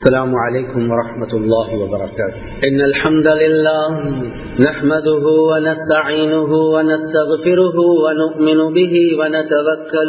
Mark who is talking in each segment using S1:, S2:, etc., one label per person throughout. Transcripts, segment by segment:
S1: السلام عليكم ورحمة الله وبركاته إن الحمد لله نحمده ونستعينه ونستغفره ونؤمن به ونتوكل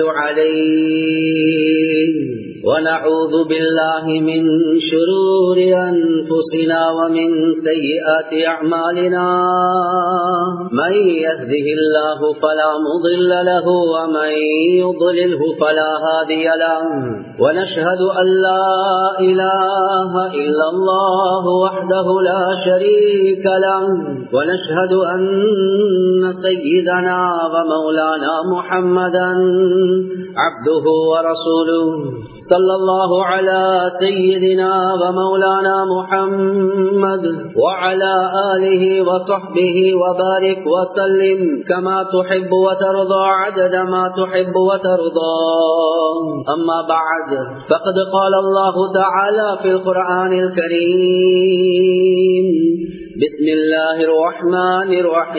S1: عليه ونعوذ بالله من شرور أنفسنا ومن سيئات أعمالنا من يهده الله فلا مضل له ومن يضلله فلا هادي له ونشهد أن لا إله إلا الله وحده لا شريك له ونشهد أن سيدنا ومولانا محمدا عبده ورسوله صلى الله على سيدنا ومولانا محمد وعلى آله وصحبه وبارك وسلم كما تحب وترضى عدد ما تحب وترضى أما بعد فقد قال الله تعالى في القرآن الكريم بسم الله الرحمن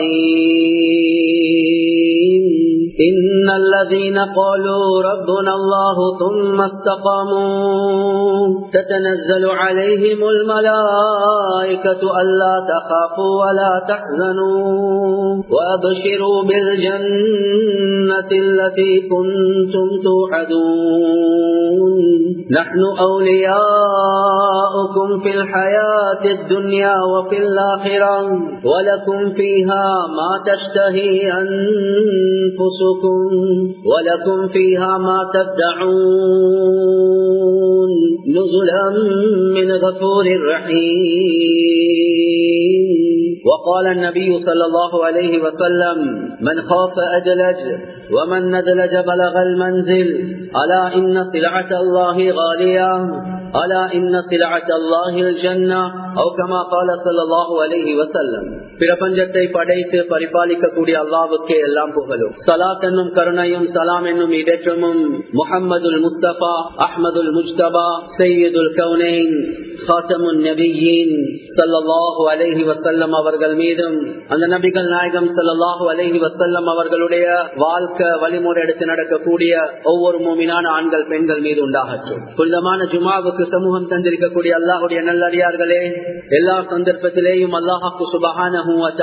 S1: الرحيم إن الذين قالوا ربنا الله ثم استقاموا تتنزل عليهم الملائكة ألا تخافوا ولا تحزنوا وأبشروا بالجنة التي كنتم توعدون نحن أولياؤكم في الحياة الدنيا وفي الآخرة ولكم فيها ما تشتهي أنفسكم ولكم فيها ما تدعون نزلا من غفور رحيم وقال النبي صلى الله عليه وسلم من خاف أدلج ومن ندلج بلغ المنزل ألا إن سلعة الله غالية ألا إن سلعة الله الجنة أو كما قال صلى الله عليه وسلم பிரபஞ்சத்தை படைத்து பரிபாலிக்கக்கூடிய அல்லாவுக்கே எல்லாம் புகழும் சலாத் என்னும் கருணையும் சலாம் என்னும் இடற்றமும் முகம்மதுல் முஸ்தபா அஹ்மதுல் முஸ்தபா சையதுல் கவுனைன் காத்தமுன் நபியின் சல்லாஹூ அலஹி வசல்லம் அவர்கள் மீதும் அந்த நபிகள் நாயகம் சல்லாஹூ அலஹி வசல்லம் அவர்களுடைய வாழ்க்கை வழிமுறை எடுத்து நடக்கக்கூடிய ஒவ்வொரு மூமினான ஆண்கள் பெண்கள் மீது உண்டாகட்டும் புனிதமான ஜுமாவுக்கு சமூகம் தந்திருக்கக்கூடிய அல்லாஹுடைய நல்லடியார்களே எல்லா சந்தர்ப்பத்திலேயும் அல்லாஹாக்கு சுபகான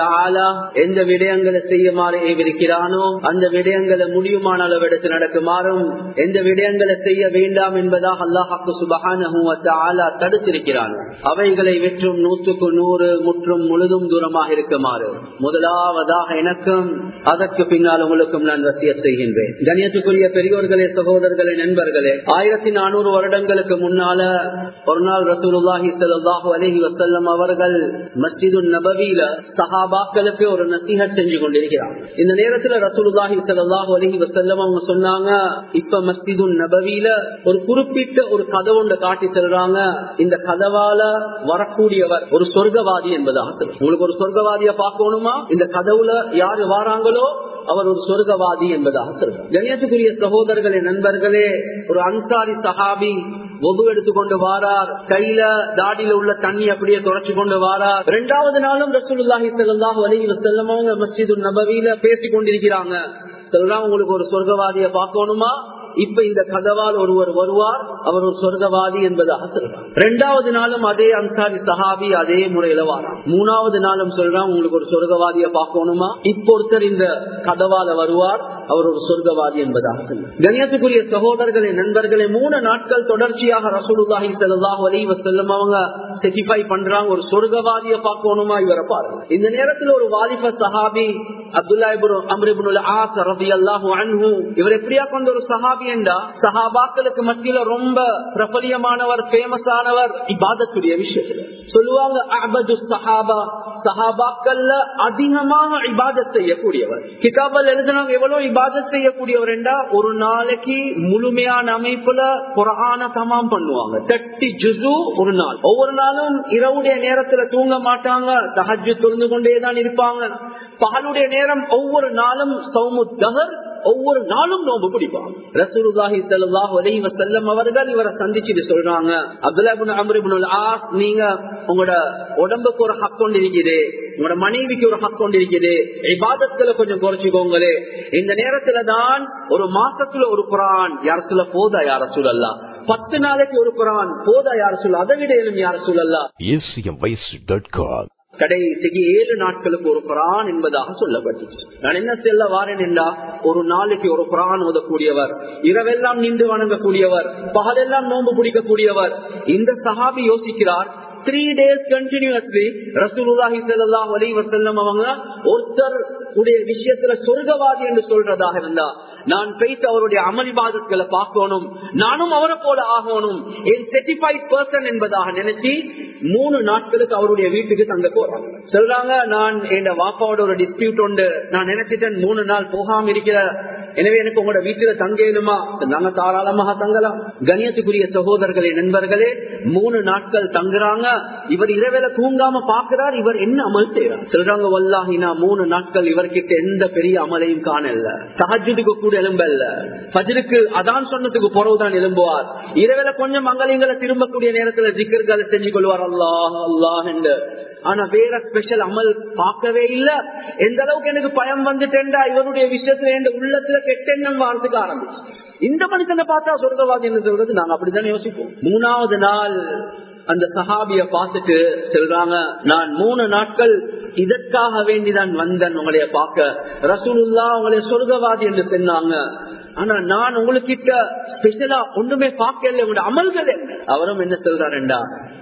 S1: எந்த விடயங்களை செய்யுமாறு ஏவிருக்கிறானோ அந்த விடயங்களை முடியுமான அளவு எடுத்து நடக்குமாறும் எந்த விடயங்களை செய்ய வேண்டாம் என்பதாக அல்லாஹாக்கு சுபகான தடுத்திருக்கிறான் அவைகளை விற்றும் நூற்றுக்கு நூறு முற்றும் முழுதும் தூரமாக இருக்குமாறு முதலாவதாக எனக்கும் அதற்கு பின்னால் உங்களுக்கும் நான் வசிய செய்கின்றேன் கணியத்துக்குரிய பெரியோர்களே சகோதரர்களே நண்பர்களே ஆயிரத்தி நானூறு வருடங்களுக்கு முன்னால ஒரு நாள் ரசூலுல்லாஹி சல்லாஹூ அலஹி வசல்லம் அவர்கள் மஸ்ஜிது நபவியில சஹாபாக்களுக்கு ஒரு நசீக செஞ்சு கொண்டிருக்கிறார் இந்த நேரத்துல ரசூலுல்லாஹி சல்லாஹூ அலஹி வசல்லம் அவங்க சொன்னாங்க இப்ப மஸ்ஜிது நபவியில ஒரு குறிப்பிட்ட ஒரு கதவு ஒன்று காட்டி செல்றாங்க இந்த கதவால வரக்கூடியவர் ஒரு சொர்க்கவாதி என்பதாக உங்களுக்கு ஒரு சொர்க்கவாதிய பார்க்கணுமா இந்த கதவுல யாரு வாராங்களோ அவர் ஒரு சொர்க்கவாதி என்பதாக சொல்றார் கணேசக்குரிய சகோதரர்களே நண்பர்களே ஒரு அன்சாரி சஹாபி ஒது எடுத்துக்கொண்டு வாரார் கையில தாடியில உள்ள தண்ணி அப்படியே தொடச்சு கொண்டு வாரார் இரண்டாவது நாளும் ரசூலுல்லாஹி ஸல்லல்லாஹு அலைஹி வஸல்லம் அவங்க மஸ்ஜிது நபவியில பேசிக் கொண்டிருக்கிறாங்க சொல்றாங்க உங்களுக்கு ஒரு சொர்க்கவாதியை பார்க்கணுமா இப்ப இந்த கதவால் ஒருவர் வருவார் அவர் ஒரு சொர்க்கவாதி என்பதாக சொல்றார் இரண்டாவது நாளும் அதே அன்சாரி சஹாபி அதே முறையில வாராம் மூணாவது நாளும் சொல்றான் உங்களுக்கு ஒரு சொர்க்கவாதியை பார்க்கணுமா இப்போ ஒருத்தர் இந்த கதவால வருவார் அவர் ஒரு சொர்க்கவாதி என்பதாக சொல்றார் கணியத்துக்குரிய சகோதரர்களே நண்பர்களே மூணு நாட்கள் தொடர்ச்சியாக ரசூலுல்லாஹி ஸல்லல்லாஹு அலைஹி வஸல்லம் அவங்க செட்டிஃபை பண்றாங்க ஒரு சொர்க்கவாதியை பார்க்கணுமா இவரை பாருங்க இந்த நேரத்தில் ஒரு வாலிப சஹாபி Abdullah ibn Amr ibn As ரலியல்லாஹு அன்ஹு இவர் எப்படியா கொண்ட ஒரு சஹாபி என்றா சஹாபாக்களுக்கு மத்தியில ரொம்ப பிரபலியமானவர் ஃபேமஸ் ஆனவர் இபாதத்துடைய விஷயத்துல சொல்லுவாங்க அபது சஹாபா சஹாபாக்கள்ல அதிகமாக இபாதத் செய்யக்கூடியவர் கிதாபல் எழுதினாங்க எவ்வளவு இபாதத் செய்யக்கூடியவர் என்றா ஒரு நாளைக்கு முழுமையான அமைப்புல குரான தமாம் பண்ணுவாங்க தட்டி ஜுசு ஒரு நாள் ஒவ்வொரு நாளும் இரவுடைய நேரத்துல தூங்க மாட்டாங்க தஹஜு தொழுந்து கொண்டேதான் இருப்பாங்க பகலுடைய நேரம் ஒவ்வொரு நாளும் சௌமு தகர் ஒவ்வொரு நாளும் நோம்பு பிடிப்பாங்க ரசூலுல்லாஹி ஸல்லல்லாஹு அலைஹி வஸல்லம் அவர்கள் இவரை சந்திச்சுட்டு சொல்றாங்க Abdullah ibn Amr ibn As நீங்க உங்களோட உடம்புக்கு ஒரு ஹக் கொண்டு இருக்குது உங்களோட மனைவிக்கு ஒரு ஹக் கொண்டு இருக்குது இபாதத்துல கொஞ்சம் குறைச்சிக்கோங்களே இந்த நேரத்துல தான் ஒரு மாசத்துல ஒரு குரான் யார சொல்ல போதா யார சொல்லலாம் பத்து நாளைக்கு ஒரு குரான் போதா யார சொல்ல அதை விட எழும் யார சொல்லலாம்
S2: acmvoice.com.
S1: கடைசிக்கு ஏழு நாட்களுக்கு ஒரு குரான் என்பதாக சொல்லப்பட்டுச்சு நான் என்ன செல்ல வாரேன் என்றா ஒரு நாளைக்கு ஒரு குரான் ஓதக்கூடியவர் இரவெல்லாம் நின்று வணங்கக்கூடியவர் பகலெல்லாம் நோன்பு பிடிக்கக்கூடியவர் இந்த சஹாபி யோசிக்கிறார் த்ரீ டேஸ் கண்டினியூஸ்லி ரசூலுல்லாஹி ஸல்லல்லாஹு அலைஹி வஸல்லம் அவங்க ஒருத்தர் உடைய விஷயத்துல சொர்க்கவாதி என்று சொல்றதாக இருந்தா நான் போயிட்டு அவருடைய அமல் பாதங்களை பார்க்கணும் நானும் அவரை போல ஆகணும் என் செட்டிஃபைட் பர்சன் என்பதாக நினைச்சு மூணு நாட்களுக்கு அவருடைய வீட்டுக்கு தங்க போறாங்க சொல்றாங்க நான் என் வாப்பாவோட ஒரு டிஸ்பியூட் உண்டு நான் நினைச்சிட்டேன் மூணு நாள் போகாம இருக்கிற எனவே எனக்கு உங்களோட வீட்டுல தங்கலுமா நாங்க தாராளமாக தங்கலாம் கணியத்துக்குரிய சகோதரர்களே நண்பர்களே மூணு நாட்கள் தங்குறாங்க இவர் இரவேல தூங்காம பாக்குறார் இவர் என்ன அமல் செய்யறார் சொல்றாங்க வல்லாஹி நான் மூணு நாட்கள் இவர்கிட்ட எந்த பெரிய அமலையும் காணல சஹஜுக்கு கூட எலும்பல்ல ஃபஜ்ருக்கு அதான் சொன்னதுக்கு பிறகுதான் எலும்புவார் இரவேல கொஞ்சம் மங்களங்களை திரும்பக்கூடிய நேரத்துல ஜிக்கர்களை செஞ்சு கொள்வார் அல்லாஹ் அல்லாஹ் என்று ஆனா வேற ஸ்பெஷல் அமல் பார்க்கவே இல்ல எந்த அளவுக்கு எனக்கு பயம் வந்துட்டேன்டா இவருடைய விஷயத்துல என் உள்ளத்துல கெட்டெண்ணம் வாழ்த்துக்க ஆரம்பிச்சு இந்த மனுஷனை பார்த்தா சொர்க்கவாதி என்ன சொல்றது நாங்க அப்படித்தானே யோசிப்போம் மூணாவது நாள் அந்த சஹாபிய பார்த்துட்டு சொல்றாங்க நான் மூணு நாட்கள் இதற்காக வேண்டிதான் வந்தேன் உங்களைய பார்க்க ரசூலுல்லா உங்களைய சொர்க்கவாதி என்று சொன்னாங்க ஆனா நான் உங்களுக்கிட்ட ஸ்பெஷலா ஒண்ணுமே பார்க்கல உங்களோட அமல்கள் என்ன அவரும் என்ன சொல்றாருண்டா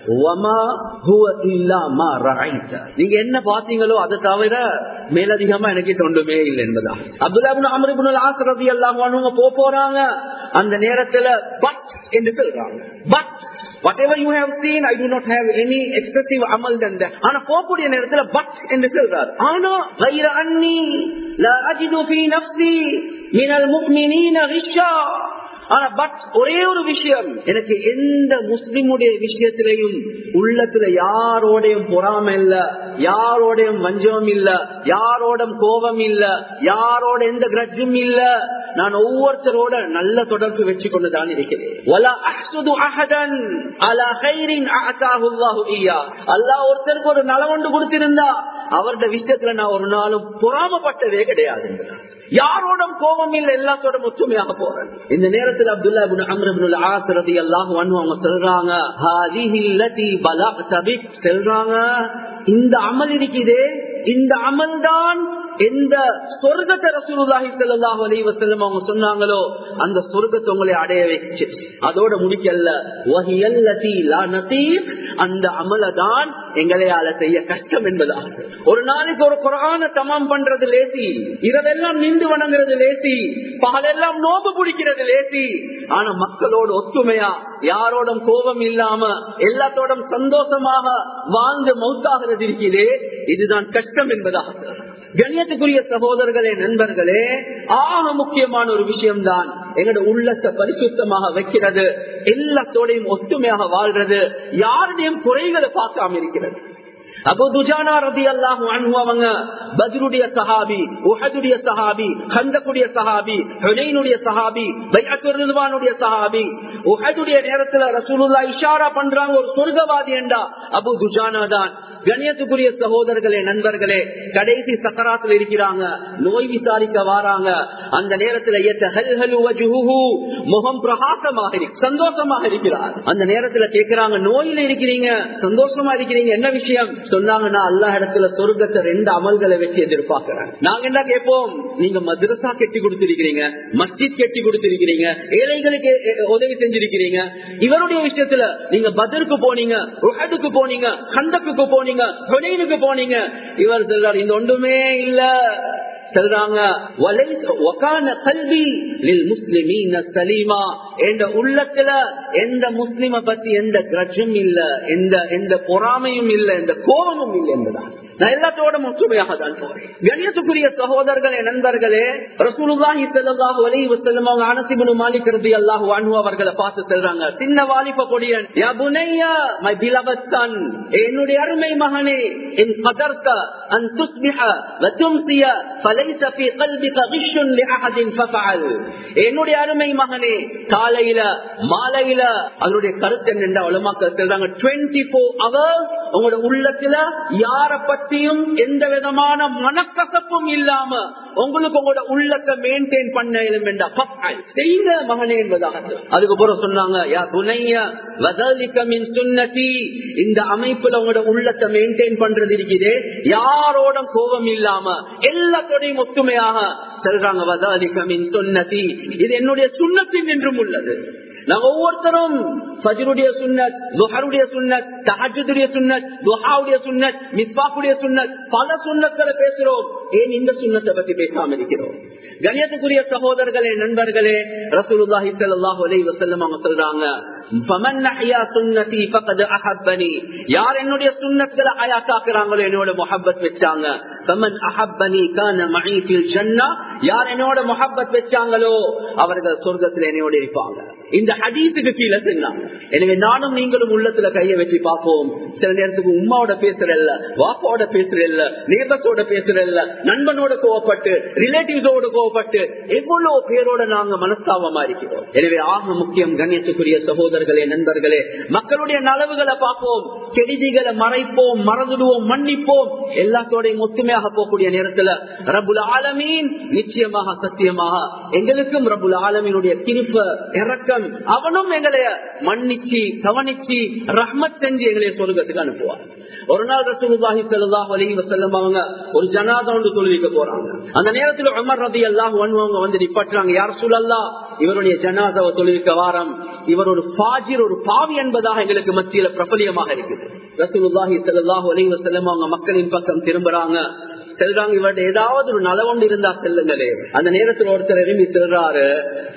S1: நீங்க என்ன பாத்தீங்களோ அதை தவிர மேலதிகமா எனக்கு ஒன்றுமே இல்லை என்பதா அப்துல்லா அமருபுல் ஆசிரதி எல்லாம் போறாங்க அந்த நேரத்துல பட் என்று சொல்றாங்க but whatever you have seen i do not have any excessive amal than that ஆனா போகக்கூடிய நேரத்துல பட் என்று சொல்றார் ஆனா غير اني لا اجد في نفسي من المؤمنين غشا ஆனா பட் ஒரே ஒரு விஷயம் எனக்கு எந்த முஸ்லிமுடைய விஷயத்திலையும் உள்ளத்துல யாரோடையும் பொறாம இல்ல யாரோடையும் வஞ்சம் இல்ல யாரோடும் கோபம் இல்ல யாரோட எந்த கிரட்ஜும் இல்ல நான் ஒவ்வொருத்தரோட நல்ல தொடர்பு வச்சு கொண்டுதான் இருக்கிறேன் அல்லாஹ் ஒருத்தருக்கு ஒரு நலவொண்டு கொடுத்திருந்தா அவருடைய விஷயத்துல நான் ஒரு நாளும் பொறாமப்பட்டதே கிடையாது யாரோடும் கோபம் இல்ல எல்லாத்தோட ஒற்றுமையாக போறேன் இந்த நேரத்தில் அப்துல்லா அம்ரபுல் ஆசிரதி எல்லாம் அவங்க சொல்றாங்க சொல்றாங்க இந்த அமல் இருக்குதே இந்த அமல் தான் எந்த சொர்க்கத்தை ரசூலுல்லாஹி ஸல்லல்லாஹு அலைஹி வஸல்லம் அவங்க சொன்னாங்களோ அந்த சொர்க்கத்தை உங்களை அடைய வச்சு அதோட முடிக்கல்ல வஹியல்லதி லா நதீக் அந்த அமல தான் எங்களையால செய்ய கஷ்டம் என்பதாக ஒரு நாளைக்கு ஒரு குரான தமாம் பண்றது லேசி இரவெல்லாம் நின்று வணங்குறது லேசி பகலெல்லாம் நோம்பு பிடிக்கிறது லேசி ஆனா மக்களோட ஒத்துமையா யாரோடும் கோபம் இல்லாம எல்லாத்தோடும் சந்தோஷமாக வாழ்ந்து மௌத்தாகிறது இருக்கிறதே இதுதான் கஷ்டம் என்பதாக கண்ணியத்துக்குரிய சகோதரர்களே நண்பர்களே ஆக முக்கியமான ஒரு விஷயம்தான் எங்களோட உள்ளத்தை பரிசுத்தமாக வைக்கிறது எல்லாத்தோடையும் ஒத்துமையாக வாழ்றது யாருடையும் குறைகளை பார்க்காம இருக்கிறது அபு துஜானா ரதி அல்லாஹு அவங்க பத்ருடைய சஹாபி உஹதுடைய சஹாபி ஹந்தக்குடைய சஹாபி ஹுனைனுடைய சஹாபி பைஅத்துருவானுடைய சஹாபி உஹதுடைய நேரத்துல ரசூலுல்லா இஷாரா பண்றாங்க ஒரு சொர்க்கவாதி என்றா அபு துஜானா தான் கண்ணியத்துக்குரிய சகோதரர்களே நண்பர்களே கடைசி சக்கராத்துல இருக்கிறாங்க நோய் விசாரிக்க வாராங்க அந்த நேரத்துல முகம் பிரகாசமாக சந்தோஷமாக இருக்கிறார் அந்த நேரத்துல கேட்கிறாங்க நோயில இருக்கிறீங்க சந்தோஷமா இருக்கிறீங்க என்ன விஷயம் சொன்னாங்க நான் அல்லா இடத்துல சொர்க்கத்தை ரெண்டு அமல்களை வச்சு எதிர்பார்க்கிறேன் நாங்க என்ன கேட்போம் நீங்க மதுரசா கெட்டி கொடுத்திருக்கிறீங்க மஸ்ஜித் கெட்டி கொடுத்திருக்கிறீங்க ஏழைகளுக்கு உதவி செஞ்சிருக்கிறீங்க இவருடைய விஷயத்துல நீங்க பதருக்கு போனீங்க ருஹதுக்கு போனீங்க கந்தக்குக்கு போனீங்க ஹுனைனுக்கு போனீங்க இவர் சொல்றாரு இந்த ஒன்றுமே இல்ல சொல்றாங்க உள்ளத்துல எந்த முஸ்லிம பத்தி எந்த கிரட்சும் இல்ல எந்த எந்த பொறாமையும் இல்ல எந்த கோபமும் இல்லை என்பதான் நான் எல்லாத்தோட ஒற்றுமையாக தான் போறேன் கணியத்துக்குரிய சகோதரர்களே நண்பர்களே ரசூலுல்லாஹி ஸல்லல்லாஹு அலைஹி வஸல்லம் அவங்க அனஸ் இப்னு மாலிக் ரலியல்லாஹு அன்ஹு அவர்களை பார்த்து சொல்றாங்க சின்ன வாலிப கொடியன் யா புனையா மை பிலவட் சன் என்னுடைய அருமை மகனே இன் கதர்த அன் துஸ்பிஹ வ தும்சிய فليس في قلبك غش لاحد ففعل என்னுடைய அருமை மகனே காலையில மாலையில அதனுடைய கருத்து என்னென்ற உலமாக்கள் சொல்றாங்க 24 hours உங்களோட உள்ளத்துல யார பத்தியும் எந்த விதமான மனக்கசப்பும் இல்லாம உங்களுக்கு உங்களோட உள்ளத்தை மெயின்டைன் பண்ண எலுமெண்டா செய்த மகனே என்பதாக அதுக்கு பிறகு சொன்னாங்க யா துணைய வதலிக்கமின் சுன்னதி இந்த அமைப்புல உங்களோட உள்ளத்தை மெயின்டைன் பண்றது இருக்குது யாரோட கோபம் இல்லாம எல்லாத்தோடையும் ஒத்துமையாக சொல்றாங்க வதலிக்கமின் சுன்னதி இது என்னுடைய சுண்ணத்தின் என்றும் உள்ளது நாங்க ஒவ்வொருத்தரும் ஃபஜ்ருடைய சுன்னத் துஹருடைய சுன்னத் தஹஜுடைய சுன்னத் துஹாவுடைய சுன்னத் மிஸ்பாக்குடைய சுன்னத் பல சுன்னத்துல பேசுறோம் ஏன் இந்த சுண்ணத்தை பத்தி பேசாம இருக்கிறோம் கணியத்துக்குரிய சகோதரர்களே நண்பர்களே ரசூலுல்லாஹி ஸல்லல்லாஹு அலைஹி வஸல்லம் அவங்க சொல்றாங்க ஃபமன் அஹ்யா சுன்னதி ஃபகத் அஹப்பனி யார் என்னுடைய சுன்னத்துல ஹயாத்தாக்குறாங்களோ என்னோட முஹப்பத் வச்சாங்க ஃபமன் அஹப்பனி கான மஇ ஃபில் ஜன்னah யார் என்னோட முஹப்பத் வச்சாங்களோ அவர்கள் சொர்க்கத்தில் என்னோட இருப்பாங்க இந்த ஹதீஸுக்கு கீழே சொன்னாங்க எனவே நானும் நீங்களும் உள்ளத்துல கையை வச்சு பார்ப்போம் சில நேரத்துக்கு உமாவோட பேசுறல்ல வாப்பாவோட பேசுறல்ல நேபர்ஸோட பேசுறல்ல நண்பனோட கோவப்பட்டு ரிலேட்டிவ்ஸோட கோவப்பட்டு எவ்வளவு பேரோட நாங்க மனஸ்தாபமா இருக்கிறோம் எனவே ஆக முக்கியம் கண்ணியத்துக்குரிய சகோதரர்களே நண்பர்களே மக்களுடைய நலவுகளை பார்ப்போம் கெடுதிகளை மறைப்போம் மறந்துடுவோம் மன்னிப்போம் எல்லாத்தோடையும் ஒத்துமையாக போகக்கூடிய நேரத்துல ரபுல் ஆலமீன் நிச்சயமாக சத்தியமாக எங்களுக்கும் ரபுல் ஆலமீனுடைய கிருப்ப இறக்கம் அவனும் எங்களை மன்னிச்சு கவனிச்சு ரஹ்மத் செஞ்சு எங்களை சொர்க்கத்துக்கு அனுப்புவார் ஒரு நாள் ரசூலுல்லாஹி ஸல்லல்லாஹு அலைஹி வஸல்லம் அவங்க ஒரு ஜனாதா ஒன்று தொழுவிக்க போறாங்க அந்த நேரத்தில் உமர் ரலியல்லாஹு அன்ஹு அவங்க வந்து நிப்பாட்டுறாங்க யார் ரசூலல்லாஹ் இவருடைய ஜனாதாவை தொழுவிக்க வாரம் இவர் ஒரு ஃபாஜிர் ஒரு பாவி என்பதாக எங்களுக்கு மத்தியில பிரபலியமாக இருக்குது ரசூலுல்லாஹி ஸல்லல்லாஹு அலைஹி வஸல்லம் அவங்க மக்களின் பக்கம் திரும்புறாங்க செல்றாங்க இவர்கிட்ட ஏதாவது ஒரு நலவொண்டு இருந்தா செல்லுங்களே அந்த நேரத்தில் ஒருத்தர் எழுப்பி செல்றாரு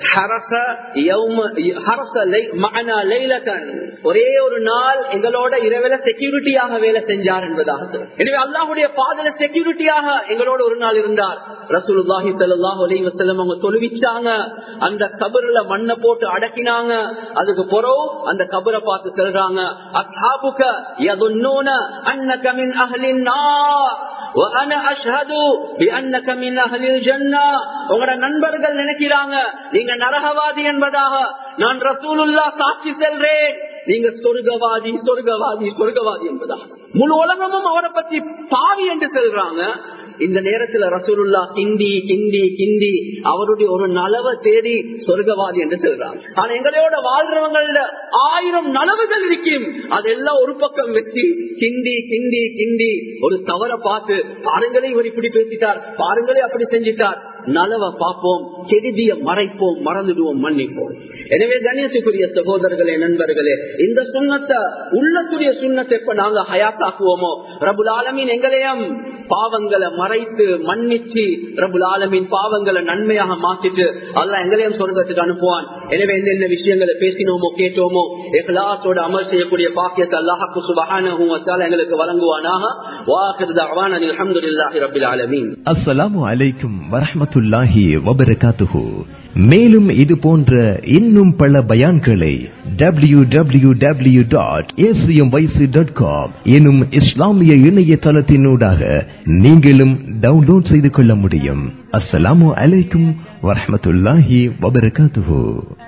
S1: ஒரே ஒரு நாள் எங்களோட இரவில செக்யூரிட்டியாக வேலை செஞ்சார் என்பதாக எனவே அல்லாஹுடைய பாதல செக்யூரிட்டியாக எங்களோட ஒரு நாள் இருந்தார் ரசூலுல்லாஹி ஸல்லல்லாஹு அலைஹி வஸல்லம் அவங்க தொழுவிச்சாங்க அந்த கபர்ல மண்ணை போட்டு அடக்கினாங்க அதுக்கு பிறகு அந்த கபரை பார்த்து சொல்றாங்க அஸ்ஹாபுக யதுன்னூன அன்னக மின் அஹ்லின் நார் وأنا أشهد بأنك من أهل الجنة உங்களோட நண்பர்கள் நினைக்கிறாங்க நீங்க நரகவாதி என்பதாக நான் ரசூலுல்லா சாட்சி செல்றேன் நீங்க சொர்க்கவாதி சொர்க்கவாதி சொர்க்கவாதி என்பதா முழு உலகமும் அவரை பத்தி பாவி என்று செல்றாங்க இந்த நேரத்துல ரசூலுல்லா கிண்டி கிண்டி கிண்டி அவருடைய ஒரு நலவை தேடி சொர்க்கவாதி என்று சொல்றாங்க ஆனா எங்களோட வாழ்றவங்கள ஆயிரம் நலவுகள் இருக்கும் அதெல்லாம் ஒரு பக்கம் வச்சு கிண்டி கிண்டி கிண்டி ஒரு தவற பார்த்து பாருங்களே இவர் இப்படி பேசிட்டார் பாருங்களே அப்படி செஞ்சிட்டார் நலவை பார்ப்போம் கெடுதிய மறைப்போம் மறந்துடுவோம் மன்னிப்போம் எனவே கணேசுக்குரிய சகோதரர்களே நண்பர்களே இந்த சுண்ணத்தை உள்ளத்துடைய சுண்ணத்தை எப்ப நாங்க ஹயாத்தாக்குவோமோ ரபுல் ஆலமின் எங்களையும் பாவங்களை மறைத்து மன்னிச்சு ரபுல் ஆலமின் பாவங்களை நன்மையாக மாற்றிட்டு அல்ல எங்களையும் சொர்க்கத்துக்கு அனுப்புவான் எனவே என்னென்ன விஷயங்களை பேசினோமோ கேட்டோமோ எஹ்லாசோட அமல் செய்யக்கூடிய பாக்கியத்தை அல்லாஹாக்கு சுபஹானஹு வத்தால எங்களுக்கு வழங்குவானாக வாஹிர் தஅவானா அல்ஹம்துலில்லாஹி ரப்பில் ஆலமீன்
S2: அஸ்ஸலாமு அலைக்கும் வரஹ்மத்துல்லாஹி வபரகாத்துஹு மேலும் இது போன்ற இன்னும் பல பயான்களை W W W dot dot com எனும் இஸ்லாமிய இணையதளத்தினூடாக நீங்களும் டவுன்லோட் செய்து கொள்ள முடியும் அஸ்ஸலாமு அலைக்கும் வரஹ்மத்துல்லாஹி வபரகாத்துஹு